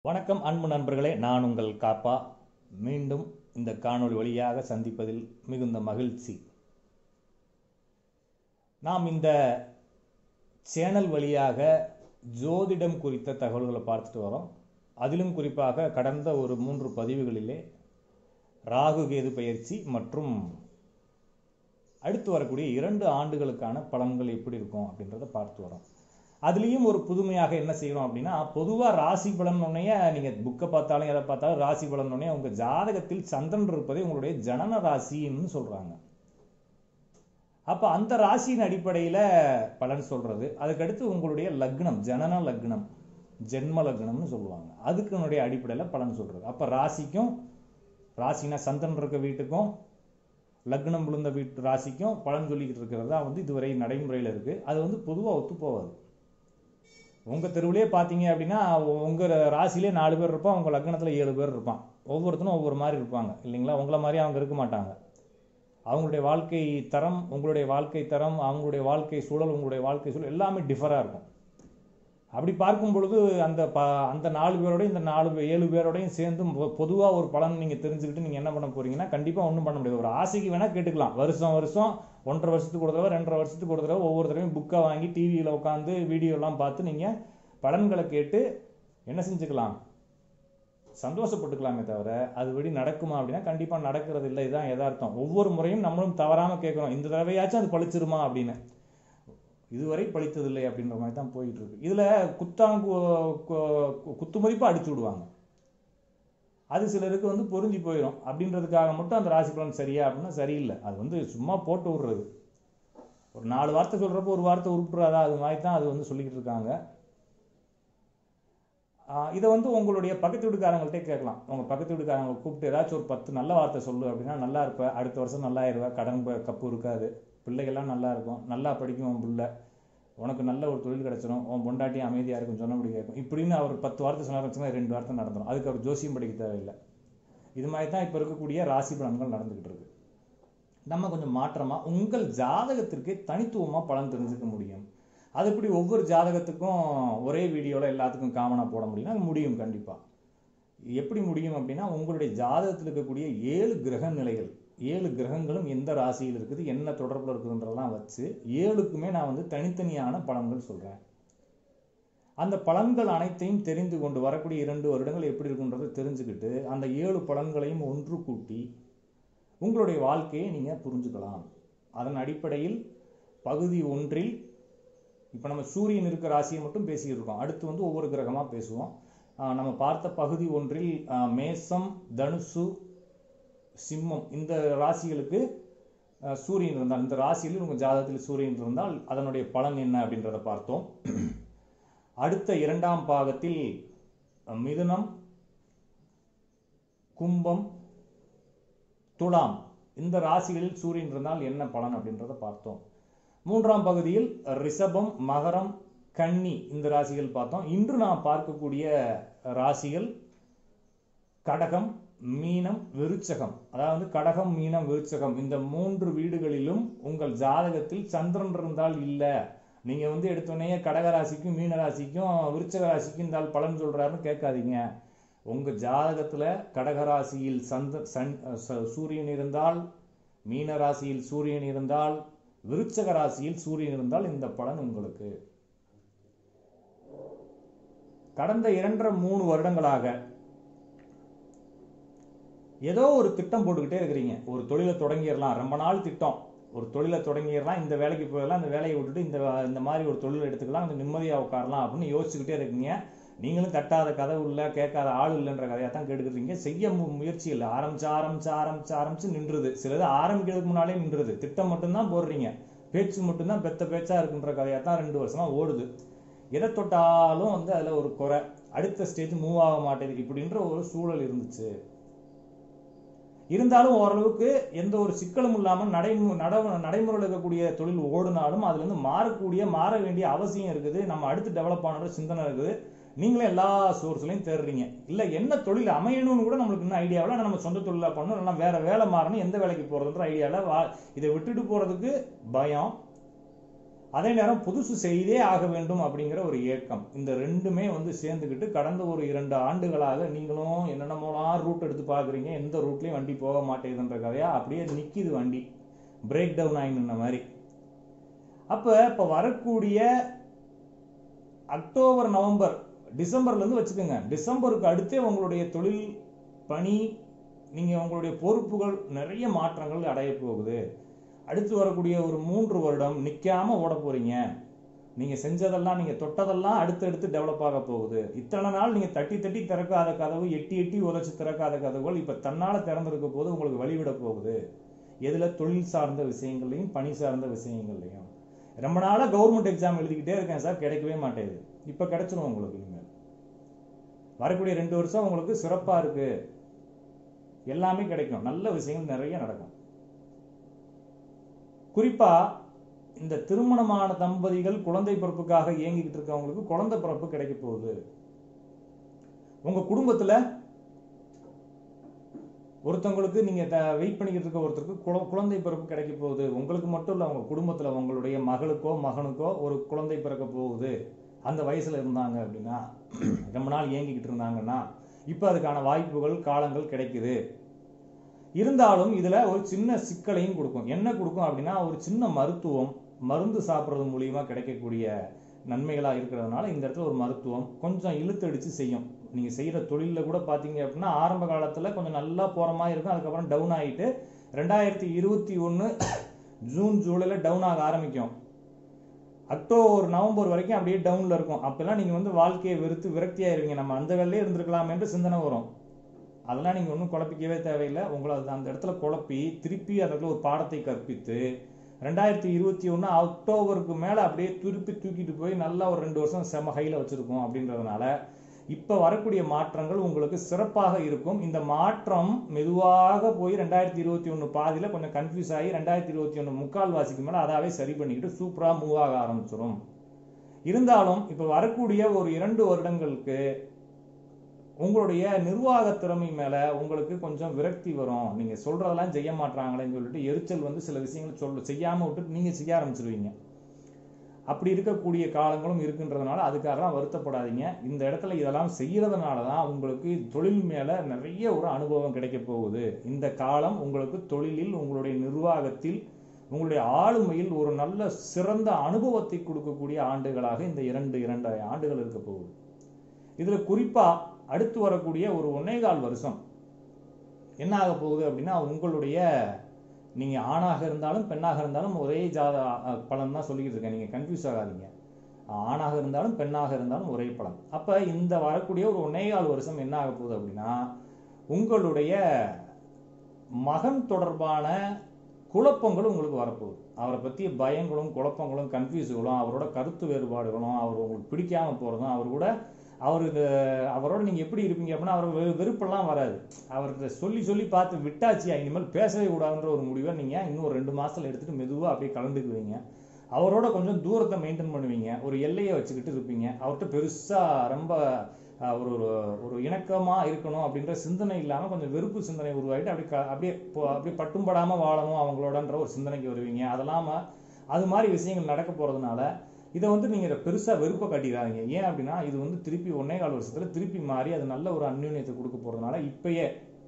வணக்கம் அன்பு நண்பர்களே நான் உங்கள் காப்பா மீண்டும் இந்த காணொளி வழியாக சந்திப்பதில் மிகுந்த மகிழ்ச்சி நாம் இந்த சேனல் வழியாக ஜோதிடம் குறித்த தகவல்களை பார்த்துட்டு வரோம் அதிலும் குறிப்பாக கடந்த ஒரு மூன்று பதிவுகளிலே ராகு கேது பயிற்சி மற்றும் அடுத்து வரக்கூடிய இரண்டு ஆண்டுகளுக்கான பலன்கள் எப்படி இருக்கும் அப்படின்றத பார்த்து வரோம் அதுலேயும் ஒரு புதுமையாக என்ன செய்யணும் அப்படின்னா பொதுவாக ராசி பலன் உடனே நீங்கள் புக்கை பார்த்தாலும் எதை பார்த்தாலும் ராசி பலன் உடனே உங்கள் ஜாதகத்தில் சந்திரன் இருப்பதை உங்களுடைய ஜனன ராசின்னு சொல்கிறாங்க அப்போ அந்த ராசியின் அடிப்படையில் பலன் சொல்கிறது அதுக்கடுத்து உங்களுடைய லக்னம் ஜனன லக்னம் ஜென்ம லக்னம்னு சொல்லுவாங்க அதுக்குனுடைய அடிப்படையில் பலன் சொல்கிறது அப்போ ராசிக்கும் ராசினா சந்திரன் இருக்க வீட்டுக்கும் லக்னம் விழுந்த வீட்டு ராசிக்கும் பலன் சொல்லிக்கிட்டு இருக்கிறது தான் வந்து இதுவரை நடைமுறையில் இருக்குது அது வந்து பொதுவாக ஒத்து போகாது உங்கள் தெருவிலே பார்த்தீங்க அப்படின்னா உங்கள் ராசியிலே நாலு பேர் இருப்பான் உங்கள் லக்னத்தில் ஏழு பேர் இருப்பான் ஒவ்வொருத்தரும் ஒவ்வொரு மாதிரி இருப்பாங்க இல்லைங்களா உங்களை மாதிரி அவங்க இருக்க மாட்டாங்க அவங்களுடைய வாழ்க்கை தரம் உங்களுடைய வாழ்க்கை தரம் அவங்களுடைய வாழ்க்கை சூழல் உங்களுடைய வாழ்க்கை சூழல் எல்லாமே டிஃபராக இருக்கும் அப்படி பார்க்கும் பொழுது அந்த ப அந்த நாலு பேரோடையும் இந்த நாலு பே- ஏழு பேரோடையும் சேர்ந்து பொதுவாக ஒரு பலன் நீங்கள் தெரிஞ்சுக்கிட்டு நீங்கள் என்ன பண்ண போறீங்கன்னா கண்டிப்பாக ஒன்றும் பண்ண முடியாது ஒரு ஆசைக்கு வேணால் கேட்டுக்கலாம் வருஷம் வருஷம் ஒன்றரை வருஷத்துக்கு ஒரு தடவை ரெண்டரை வருஷத்துக்கு ஒரு தடவை ஒவ்வொரு தடவையும் புக்கை வாங்கி டிவியில் உட்காந்து வீடியோலாம் பார்த்து நீங்கள் பலன்களை கேட்டு என்ன செஞ்சுக்கலாம் சந்தோஷப்பட்டுக்கலாமே தவிர அதுபடி நடக்குமா அப்படின்னா கண்டிப்பாக நடக்கிறது இல்லை இதுதான் யதார்த்தம் ஒவ்வொரு முறையும் நம்மளும் தவறாமல் கேட்குறோம் இந்த தடவையாச்சும் அது பழிச்சிருமா அப்படின்னு இதுவரை பழித்ததில்லை அப்படின்ற மாதிரி தான் போயிட்டு இருக்கு இதுல குத்தாங்கு கு- குத்து மதிப்பா அடிச்சு விடுவாங்க அது சிலருக்கு வந்து பொருந்தி போயிடும் அப்படின்றதுக்காக மட்டும் அந்த ராசி பலன் சரியா அப்படின்னா சரியில்லை அது வந்து சும்மா போட்டு விடுறது ஒரு நாலு வார்த்தை சொல்றப்போ ஒரு வார்த்தை உருப்புறாதா அது மாதிரி தான் அது வந்து சொல்லிக்கிட்டு இருக்காங்க ஆஹ் இதை வந்து உங்களுடைய பக்கத்து வீட்டுக்காரங்கள்ட்டே கேட்கலாம் உங்க பக்கத்து வீட்டுக்காரங்களை கூப்பிட்டு ஏதாச்சும் ஒரு பத்து நல்ல வார்த்தை சொல்லு அப்படின்னா நல்லா இருப்ப அடுத்த வருஷம் நல்லா ஆயிருவ கடன் ப- கப்பு இருக்காது பிள்ளைகள்லாம் நல்லா இருக்கும் நல்லா படிக்கும் உன் பிள்ளை உனக்கு நல்ல ஒரு தொழில் கிடைச்சிடும் உன் பொண்டாட்டி அமைதியா இருக்கும் சொன்னபடி கேட்கும் இப்படின்னு அவர் பத்து வார்த்தை சொன்னார் வச்சுக்கோங்க, ரெண்டு வார்த்தை நடந்துடும் அதுக்கு அவர் ஜோசியம் படிக்க தேவையில்லை இது மாதிரி தான் இப்போ இருக்கக்கூடிய ராசி பலன்கள் நடந்துகிட்டு இருக்கு நம்ம கொஞ்சம் மாற்றமா உங்கள் ஜாதகத்திற்கே தனித்துவமா பலன் தெரிஞ்சுக்க முடியும் அது எப்படி ஒவ்வொரு ஜாதகத்துக்கும் ஒரே வீடியோல எல்லாத்துக்கும் காமனா போட முடியும்னா அது முடியும் கண்டிப்பா எப்படி முடியும் அப்படின்னா உங்களுடைய ஜாதகத்தில் இருக்கக்கூடிய ஏழு கிரக நிலைகள் ஏழு கிரகங்களும் எந்த ராசியில் இருக்குது என்ன தொடர்பில் இருக்குதுன்றதெல்லாம் வச்சு ஏழுக்குமே நான் வந்து தனித்தனியான பலன்கள் சொல்றேன் அந்த பலன்கள் அனைத்தையும் தெரிந்து கொண்டு வரக்கூடிய இரண்டு வருடங்கள் எப்படி இருக்குன்றதை தெரிஞ்சுக்கிட்டு அந்த ஏழு பலன்களையும் ஒன்று கூட்டி உங்களுடைய வாழ்க்கையை நீங்க புரிஞ்சுக்கலாம் அதன் அடிப்படையில் பகுதி ஒன்றில் இப்போ நம்ம சூரியன் இருக்க ராசியை மட்டும் பேசிக்கிட்டு இருக்கோம் அடுத்து வந்து ஒவ்வொரு கிரகமாக பேசுவோம் ஆஹ் நம்ம பார்த்த பகுதி ஒன்றில் ஆஹ் மேசம் தனுசு சிம்மம் இந்த ராசிகளுக்கு ஆஹ் சூரியன் இருந்தால் இந்த ராசியில் உங்கள் ஜாதகத்தில் சூரியன் இருந்தால் அதனுடைய பலன் என்ன அப்படின்றத பார்த்தோம் அடுத்த இரண்டாம் பாகத்தில் அஹ் மிதுனம் கும்பம் துலாம் இந்த ராசிகளில் சூரியன் இருந்தால் என்ன பலன் அப்படின்றத பார்த்தோம் மூன்றாம் பகுதியில் ரிஷபம் மகரம் கன்னி இந்த ராசிகள் பார்த்தோம் இன்று நாம் பார்க்கக்கூடிய ராசிகள் கடகம் மீனம் விருச்சகம் அதாவது கடகம் மீனம் விருச்சகம் இந்த மூன்று வீடுகளிலும் உங்கள் ஜாதகத்தில் சந்திரன் இருந்தால் இல்ல நீங்க வந்து எடுத்தோடனே கடக ராசிக்கும் மீன ராசிக்கும் விருச்சக ராசிக்கும் இந்த ஆள் பலன் சொல்றாருன்னு கேட்காதீங்க உங்க ஜாதகத்துல கடக ராசியில் சந்த சன் ச- சூரியன் இருந்தால் மீன ராசியில் சூரியன் இருந்தால் விருச்சக ராசியில் சூரியன் இருந்தால் இந்த பலன் உங்களுக்கு கடந்த இரண்டரை மூணு வருடங்களாக ஏதோ ஒரு திட்டம் போட்டுக்கிட்டே இருக்கிறீங்க ஒரு தொழிலை தொடங்கிடலாம் ரொம்ப நாள் திட்டம் ஒரு தொழிலை தொடங்கிடலாம் இந்த வேலைக்கு போயிடலாம் இந்த வேலையை விட்டுட்டு இந்த இந்த மாதிரி ஒரு தொழில் எடுத்துக்கலாம் கொஞ்சம் நிம்மதியாக உட்காரலாம் அப்படின்னு யோசிச்சுக்கிட்டே இருக்கீங்க நீங்களும் தட்டாத கதவு இல்லை கேட்காத ஆள் இல்லைன்ற கதையாக தான் கேட்டுக்கிறீங்க செய்ய மு- முயற்சி இல்லை ஆரம்பிச்சு ஆரம்பிச்சு ஆரம்பிச்சு ஆரம்பிச்சு நின்றுது சிலது ஆரம்பிக்கிறதுக்கு முன்னாலே நின்றுது திட்டம் மட்டும்தான் போடுறீங்க பேச்சு மட்டும்தான் பெத்த பேச்சா இருக்குன்ற கதையாக தான் ரெண்டு வருஷமா ஓடுது எதை தொட்டாலும் வந்து அதில் ஒரு குறை அடுத்த ஸ்டேஜ் மூவ் ஆக மாட்டேங்குது இப்படின்ற ஒரு சூழல் இருந்துச்சு இருந்தாலும் ஓரளவுக்கு எந்த ஒரு சிக்கலும் இல்லாமல் நடைமு நட நடைமுறையில் இருக்கக்கூடிய தொழில் ஓடுனாலும் அதுல இருந்து மாறக்கூடிய மாற வேண்டிய அவசியம் இருக்குது நம்ம அடுத்து டெவலப் ஆனோட சிந்தனை இருக்குது நீங்களே எல்லா சோர்ஸ்லையும் தேடுறீங்க இல்லை என்ன தொழில் அமையணும்னு கூட நம்மளுக்கு இன்னும் ஐடியாவில் ஆனால் நம்ம சொந்த தொழிலாக பண்ணணும் இல்லைன்னா வேற வேலை மாறணும் எந்த வேலைக்கு போகிறதுன்ற ஐடியாவில் வா இதை விட்டுட்டு போகிறதுக்கு பயம் அதே நேரம் புதுசு செய்தே ஆக வேண்டும் அப்படிங்கிற ஒரு ஏக்கம் இந்த ரெண்டுமே வந்து சேர்ந்துக்கிட்டு கடந்த ஒரு இரண்டு ஆண்டுகளாக நீங்களும் என்னென்னமோலாம் ரூட் எடுத்து பார்க்குறீங்க எந்த ரூட்லேயும் வண்டி போக மாட்டேங்குதுன்ற கதையா அப்படியே நிற்கிது வண்டி பிரேக் டவுன் ஆகின மாதிரி அப்போ இப்போ வரக்கூடிய அக்டோபர் நவம்பர் டிசம்பர்லேருந்து வச்சுக்கோங்க டிசம்பருக்கு அடுத்தே உங்களுடைய தொழில் பணி நீங்கள் உங்களுடைய பொறுப்புகள் நிறைய மாற்றங்கள் அடைய போகுது அடுத்து வரக்கூடிய ஒரு மூன்று வருடம் நிற்காம ஓட போறீங்க நீங்கள் செஞ்சதெல்லாம் நீங்கள் தொட்டதெல்லாம் அடுத்தடுத்து டெவலப் ஆக போகுது இத்தனை நாள் நீங்கள் தட்டி தட்டி திறக்காத கதவு எட்டி எட்டி உதச்சி திறக்காத கதவுகள் இப்போ தன்னால் திறந்திருக்க போது உங்களுக்கு வழிவிட போகுது எதில் தொழில் சார்ந்த விஷயங்கள்லையும் பணி சார்ந்த விஷயங்கள்லையும் ரொம்ப நாளாக கவர்மெண்ட் எக்ஸாம் எழுதிக்கிட்டே இருக்கேன் சார் கிடைக்கவே மாட்டேங்குது இப்போ கிடைச்சிரும் உங்களுக்கு இனிமேல் வரக்கூடிய ரெண்டு வருஷம் உங்களுக்கு சிறப்பாக இருக்கு எல்லாமே கிடைக்கும் நல்ல விஷயங்கள் நிறைய நடக்கும் குறிப்பா இந்த திருமணமான தம்பதிகள் குழந்தை பிறப்புக்காக இயங்கிக்கிட்டு இருக்கவங்களுக்கு குழந்தை பிறப்பு கிடைக்க போகுது உங்க குடும்பத்துல ஒருத்தவங்களுக்கு நீங்க வெயிட் பண்ணிக்கிட்டு இருக்க ஒருத்தருக்கு குழ- குழந்தை பிறப்பு கிடைக்க போகுது உங்களுக்கு மட்டும் இல்ல உங்க குடும்பத்துல உங்களுடைய மகளுக்கோ மகனுக்கோ ஒரு குழந்தை பிறக்க போகுது அந்த வயசுல இருந்தாங்க அப்படின்னா ரொம்ப நாள் ஏங்கிக்கிட்டு இருந்தாங்கன்னா இப்போ அதுக்கான வாய்ப்புகள் காலங்கள் கிடைக்குது இருந்தாலும் இதுல ஒரு சின்ன சிக்கலையும் கொடுக்கும் என்ன கொடுக்கும் அப்படின்னா ஒரு சின்ன மருத்துவம் மருந்து சாப்பிட்றது மூலியமா கிடைக்கக்கூடிய நன்மைகளா இருக்கிறதுனால இந்த இடத்துல ஒரு மருத்துவம் கொஞ்சம் இழுத்தடிச்சு செய்யும் நீங்க செய்யற தொழில்ல கூட பாத்தீங்க அப்படின்னா ஆரம்ப காலத்துல கொஞ்சம் நல்லா போற மாதிரி இருக்கும் அதுக்கப்புறம் டவுன் ஆயிட்டு ரெண்டாயிரத்தி இருபத்தி ஒன்று ஜூன் ஜூலைல டவுன் ஆக ஆரம்பிக்கும் அக்டோபர் நவம்பர் வரைக்கும் அப்படியே டவுன்ல இருக்கும் அப்பெல்லாம் நீங்க வந்து வாழ்க்கையை வெறுத்து விரக்தியாயிருவீங்க நம்ம அந்த வேலையே இருந்திருக்கலாம் என்று சிந்தனை வரும் அதெல்லாம் நீங்க ஒன்றும் குழப்பிக்கவே தேவையில்லை உங்களை அது அந்த இடத்துல குழப்பி திருப்பி அந்த இடத்துல ஒரு பாடத்தை கற்பித்து ரெண்டாயிரத்தி இருபத்தி ஒன்று அக்டோபருக்கு மேலே அப்படியே திருப்பி தூக்கிட்டு போய் நல்லா ஒரு ரெண்டு வருஷம் செம ஹையில் வச்சிருக்கோம் அப்படின்றதுனால இப்போ வரக்கூடிய மாற்றங்கள் உங்களுக்கு சிறப்பாக இருக்கும் இந்த மாற்றம் மெதுவாக போய் ரெண்டாயிரத்தி இருபத்தி ஒன்று பாதியில் கொஞ்சம் கன்ஃபியூஸ் ஆகி ரெண்டாயிரத்தி இருபத்தி ஒன்று முக்கால் வாசிக்கு மேலே அதாவே சரி பண்ணிக்கிட்டு சூப்பராக மூவ் ஆக ஆரம்பிச்சிடும் இருந்தாலும் இப்போ வரக்கூடிய ஒரு இரண்டு வருடங்களுக்கு உங்களுடைய நிர்வாக திறமை மேல உங்களுக்கு கொஞ்சம் விரக்தி வரும் நீங்க சொல்றதெல்லாம் செய்ய மாட்டாங்களேன்னு சொல்லிட்டு எரிச்சல் வந்து சில விஷயங்கள் சொல்ல செய்யாம விட்டு நீங்க செய்ய ஆரம்பிச்சிருவீங்க அப்படி இருக்கக்கூடிய காலங்களும் இருக்குன்றதுனால அதுக்காகலாம் வருத்தப்படாதீங்க இந்த இடத்துல இதெல்லாம் செய்யறதுனால தான் உங்களுக்கு தொழில் மேல நிறைய ஒரு அனுபவம் கிடைக்க போகுது இந்த காலம் உங்களுக்கு தொழிலில் உங்களுடைய நிர்வாகத்தில் உங்களுடைய ஆளுமையில் ஒரு நல்ல சிறந்த அனுபவத்தை கொடுக்கக்கூடிய ஆண்டுகளாக இந்த இரண்டு இரண்டரை ஆண்டுகள் இருக்க போகுது இதுல குறிப்பா அடுத்து வரக்கூடிய ஒரு ஒன்னேகால் வருஷம் என்ன ஆக போகுது அப்படின்னா உங்களுடைய நீங்க ஆணாக இருந்தாலும் பெண்ணாக இருந்தாலும் ஒரே ஜாத அஹ், பலன் தான் சொல்லிக்கிட்டு இருக்கேன் நீங்க கன்ஃபியூஸ் ஆகாதீங்க ஆணாக இருந்தாலும் பெண்ணாக இருந்தாலும் ஒரே பலன் அப்ப இந்த வரக்கூடிய ஒரு ஒன்னேகால் வருஷம் என்ன ஆக போகுது அப்படின்னா உங்களுடைய மகன் தொடர்பான குழப்பங்களும் உங்களுக்கு வரப்போகுது அவரை பற்றிய பயங்களும் குழப்பங்களும் கன்ஃபியூஸுகளும் அவரோட கருத்து வேறுபாடுகளும் அவர் உங்களுக்கு பிடிக்காம போகிறதும் அவர் கூட அவருக்கு அவரோட நீங்கள் எப்படி இருப்பீங்க அப்படின்னா அவர் வெறு வெறுப்பெல்லாம் வராது அவர்கிட்ட சொல்லி சொல்லி பார்த்து விட்டாச்சியா இனிமேல் பேசவே கூடாதுன்ற ஒரு முடிவை நீங்கள் இன்னும் ஒரு ரெண்டு மாசத்துல எடுத்துட்டு மெதுவாக அப்படியே கலந்துக்குவீங்க அவரோட கொஞ்சம் தூரத்தை மெயின்டைன் பண்ணுவீங்க ஒரு எல்லையை வச்சுக்கிட்டு இருப்பீங்க அவர்கிட்ட பெருசாக ரொம்ப அஹ், ஒரு ஒரு- ஒரு இணக்கமாக இருக்கணும் அப்படின்ற சிந்தனை இல்லாமல் கொஞ்சம் வெறுப்பு சிந்தனை உருவாகிட்டு அப்படி க அப்படியே போ- அப்படியே பட்டும்படாமல் வாழணும் அவங்களோடன்ற ஒரு சிந்தனைக்கு வருவீங்க அதெல்லாம் அது மாதிரி விஷயங்கள் நடக்க போகிறதுனால இதை வந்து நீங்கள் பெருசாக வெறுப்பை காட்டிடாதீங்க ஏன் அப்படின்னா இது வந்து திருப்பி ஒன்னே கால் வருஷத்துல திருப்பி மாறி அது நல்ல ஒரு அந்யூன்யத்தை கொடுக்க போகிறதுனால இப்பயே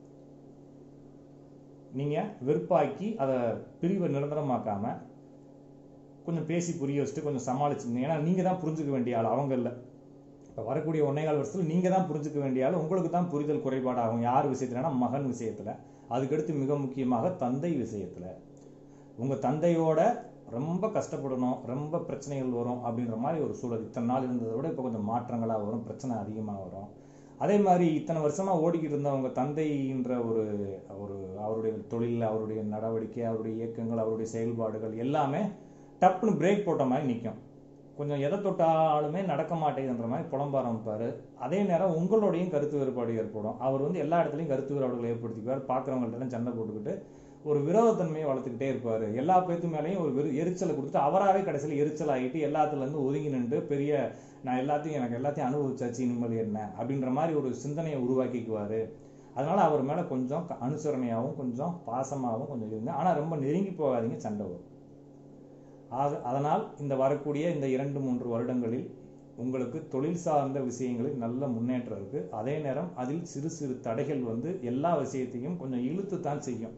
நீங்கள் வெறுப்பாக்கி அதை பிரிவை நிரந்தரமாக்காம கொஞ்சம் பேசி புரிய வச்சுட்டு கொஞ்சம் சமாளிச்சுங்க ஏன்னா நீங்கள் தான் புரிஞ்சுக்க வேண்டிய ஆள் அவங்க இல்லை இப்போ வரக்கூடிய ஒன்னேகால் வருஷத்தில் நீங்கள் தான் புரிஞ்சுக்க வேண்டிய ஆள் உங்களுக்கு தான் புரிதல் குறைபாடாகும் யார் விஷயத்துலனா மகன் விஷயத்தில் அதுக்கடுத்து மிக முக்கியமாக தந்தை விஷயத்தில் உங்கள் தந்தையோட ரொம்ப கஷ்டப்படணும் ரொம்ப பிரச்சனைகள் வரும் அப்படின்ற மாதிரி ஒரு சூழல் இத்தனை நாள் இருந்ததை விட இப்போ கொஞ்சம் மாற்றங்களாக வரும் பிரச்சனை அதிகமாக வரும் அதே மாதிரி இத்தனை வருஷமாக ஓடிக்கிட்டு இருந்த உங்க தந்தைன்ற ஒரு ஒரு அவருடைய தொழில் அவருடைய நடவடிக்கை அவருடைய இயக்கங்கள் அவருடைய செயல்பாடுகள் எல்லாமே டப்புன்னு பிரேக் போட்ட மாதிரி நிற்கும் கொஞ்சம் எதை தொட்டாலுமே நடக்க மாட்டேங்குதுன்ற மாதிரி புலம்ப ஆரம்பிப்பாரு அதே நேரம் உங்களோடையும் கருத்து வேறுபாடு ஏற்படும் அவர் வந்து எல்லா இடத்துலையும் கருத்து வேறுபாடுகளை ஏற்படுத்திக்குவார் பார்க்குறவங்கள்ட்ட சண்டை போட்டுக்கிட்டு ஒரு விரோதத்தன்மையை வளர்த்துக்கிட்டே இருப்பார் எல்லா பேத்து மேலேயும் ஒரு வெறு எரிச்சலை கொடுத்துட்டு அவராகவே கடைசியில் எரிச்சல் ஆகிட்டு எல்லாத்துலேருந்து ஒதுங்கி நின்று பெரிய நான் எல்லாத்தையும் எனக்கு எல்லாத்தையும் அனுபவிச்சாச்சு இனிமேல் என்ன அப்படின்ற மாதிரி ஒரு சிந்தனையை உருவாக்கிக்குவார் அதனால அவர் மேலே கொஞ்சம் க- அனுசரணையாகவும் கொஞ்சம் பாசமாகவும் கொஞ்சம் இருங்க ஆனால் ரொம்ப நெருங்கி போகாதீங்க சண்டை வரும் ஆக அதனால் இந்த வரக்கூடிய இந்த இரண்டு மூன்று வருடங்களில் உங்களுக்கு தொழில் சார்ந்த விஷயங்களில் நல்ல முன்னேற்றம் இருக்கு அதே நேரம் அதில் சிறு சிறு தடைகள் வந்து எல்லா விஷயத்தையும் கொஞ்சம் இழுத்து தான் செய்யும்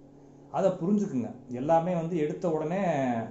அதை புரிஞ்சுக்குங்க எல்லாமே வந்து எடுத்த உடனே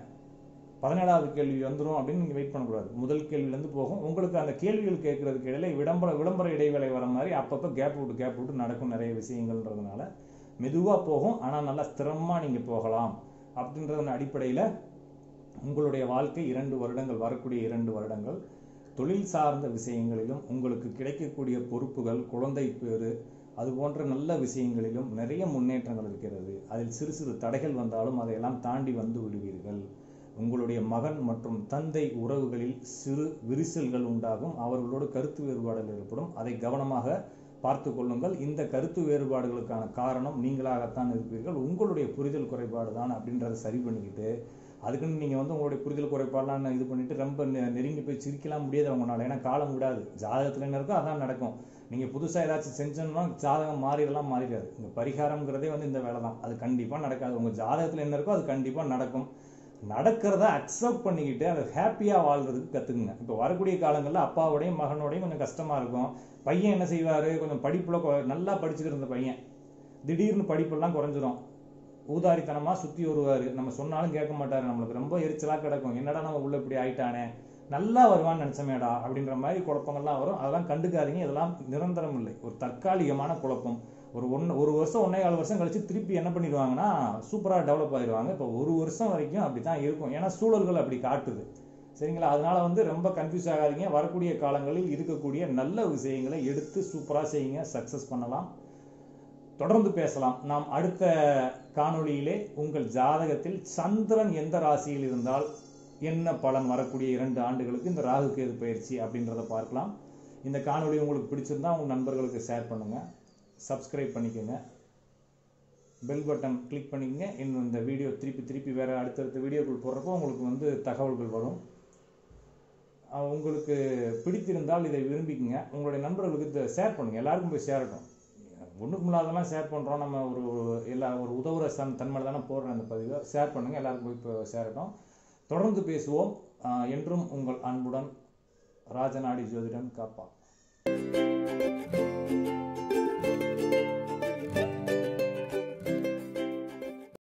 பதினேழாவது கேள்வி வந்துடும் அப்படின்னு நீங்கள் வெயிட் பண்ணக்கூடாது முதல் கேள்வியிலேருந்து போகும் உங்களுக்கு அந்த கேள்விகள் கேட்கறதுக்கு இடையில விளம்பர விளம்பர இடைவேளை வர மாதிரி அப்பப்போ கேப் விட்டு கேப் விட்டு நடக்கும் நிறைய விஷயங்கள்ன்றதுனால மெதுவாக போகும் ஆனால் நல்லா ஸ்திரமாக நீங்கள் போகலாம் அப்படின்றதன் அடிப்படையில் உங்களுடைய வாழ்க்கை இரண்டு வருடங்கள் வரக்கூடிய இரண்டு வருடங்கள் தொழில் சார்ந்த விஷயங்களிலும் உங்களுக்கு கிடைக்கக்கூடிய பொறுப்புகள் குழந்தை பேறு அது போன்ற நல்ல விஷயங்களிலும் நிறைய முன்னேற்றங்கள் இருக்கிறது அதில் சிறு சிறு தடைகள் வந்தாலும் அதையெல்லாம் தாண்டி வந்து விடுவீர்கள் உங்களுடைய மகன் மற்றும் தந்தை உறவுகளில் சிறு விரிசல்கள் உண்டாகும் அவர்களோடு கருத்து வேறுபாடுகள் ஏற்படும் அதை கவனமாக பார்த்து கொள்ளுங்கள் இந்த கருத்து வேறுபாடுகளுக்கான காரணம் நீங்களாகத்தான் இருப்பீர்கள் உங்களுடைய புரிதல் குறைபாடு தான் அப்படின்றத சரி பண்ணிக்கிட்டு அதுக்குன்னு நீங்கள் வந்து உங்களுடைய புரிதல் குறைபாடெலாம் இது பண்ணிட்டு ரொம்ப நெ- நெருங்கி போய் சிரிக்கலாம் முடியாது அவங்களால ஏன்னா காலம் விடாது ஜாதகத்தில் என்ன இருக்கோ அதான் நடக்கும் நீங்கள் புதுசாக ஏதாச்சும் செஞ்சோம்னா ஜாதகம் மாறிடலாம் மாறிடாது இந்த பரிகாரம்ங்கிறதே வந்து இந்த வேலை தான் அது கண்டிப்பாக நடக்காது உங்கள் ஜாதகத்தில் என்ன இருக்கோ அது கண்டிப்பாக நடக்கும் நடக்கிறத அக்செப்ட் பண்ணிக்கிட்டு அதை ஹாப்பியாக வாழ்றதுக்கு கற்றுக்குங்க இப்போ வரக்கூடிய காலங்களில் அப்பாவோடையும் மகனோடையும் கொஞ்சம் கஷ்டமாக இருக்கும் பையன் என்ன செய்வார் கொஞ்சம் படிப்பில் கொ- நல்லா படிச்சுக்கிட்டு இருந்த பையன் திடீர்னு படிப்பெல்லாம் குறைஞ்சிரும் ஊதாரித்தனமாக சுற்றி வருவார் நம்ம சொன்னாலும் கேட்க மாட்டார் நம்மளுக்கு ரொம்ப எரிச்சலாக கிடக்கும் என்னடா நம்ம உள்ள இப்படி ஆயிட்டானே நல்லா வருவான்னு நினச்சமேடா அப்படின்ற மாதிரி குழப்பங்கள்லாம் வரும் அதெல்லாம் கண்டுக்காதீங்க இதெல்லாம் நிரந்தரம் இல்லை ஒரு தற்காலிகமான குழப்பம் ஒரு ஒன்று ஒரு வருஷம் ஒன்றே கால் வருஷம் கழிச்சு திருப்பி என்ன பண்ணிடுவாங்கன்னா சூப்பராக டெவலப் ஆயிடுவாங்க இப்போ ஒரு வருஷம் வரைக்கும் அப்படி தான் இருக்கும் ஏன்னா சூழல்கள் அப்படி காட்டுது சரிங்களா அதனால வந்து ரொம்ப கன்ஃபியூஸ் ஆகாதீங்க வரக்கூடிய காலங்களில் இருக்கக்கூடிய நல்ல விஷயங்களை எடுத்து சூப்பராக செய்யுங்க சக்ஸஸ் பண்ணலாம் தொடர்ந்து பேசலாம் நாம் அடுத்த காணொளியிலே உங்கள் ஜாதகத்தில் சந்திரன் எந்த ராசியில் இருந்தால் என்ன பலன் வரக்கூடிய இரண்டு ஆண்டுகளுக்கு இந்த ராகு கேது பயிற்சி அப்படின்றத பார்க்கலாம் இந்த காணொளி உங்களுக்கு பிடிச்சிருந்தா உங்கள் நண்பர்களுக்கு ஷேர் பண்ணுங்க சப்ஸ்கிரைப் பண்ணிக்கோங்க பெல் பட்டன் கிளிக் பண்ணிக்கங்க இன்னும் இந்த வீடியோ திருப்பி திருப்பி வேற அடுத்தடுத்த வீடியோக்கள் போடுறப்போ உங்களுக்கு வந்து தகவல்கள் வரும் அஹ் உங்களுக்கு பிடித்திருந்தால் இதை விரும்பிக்குங்க உங்களுடைய நண்பர்களுக்கு இதை ஷேர் பண்ணுங்க எல்லாருக்கும் போய் சேரட்டும் ஒன்றுக்கு முன்னாதெல்லாம் ஷேர் பண்ணுறோம் நம்ம ஒரு ஒரு எல்லா ஒரு உதவுற சன் தன்மையில தானே போடுறோம் அந்த பதிவை ஷேர் பண்ணுங்க எல்லாருக்கும் போய் இப்போ சேரட்டும் தொடர்ந்து பேசுவோம் அஹ் என்றும் உங்கள் அன்புடன் ராஜநாடி ஜோதிடன் காப்பா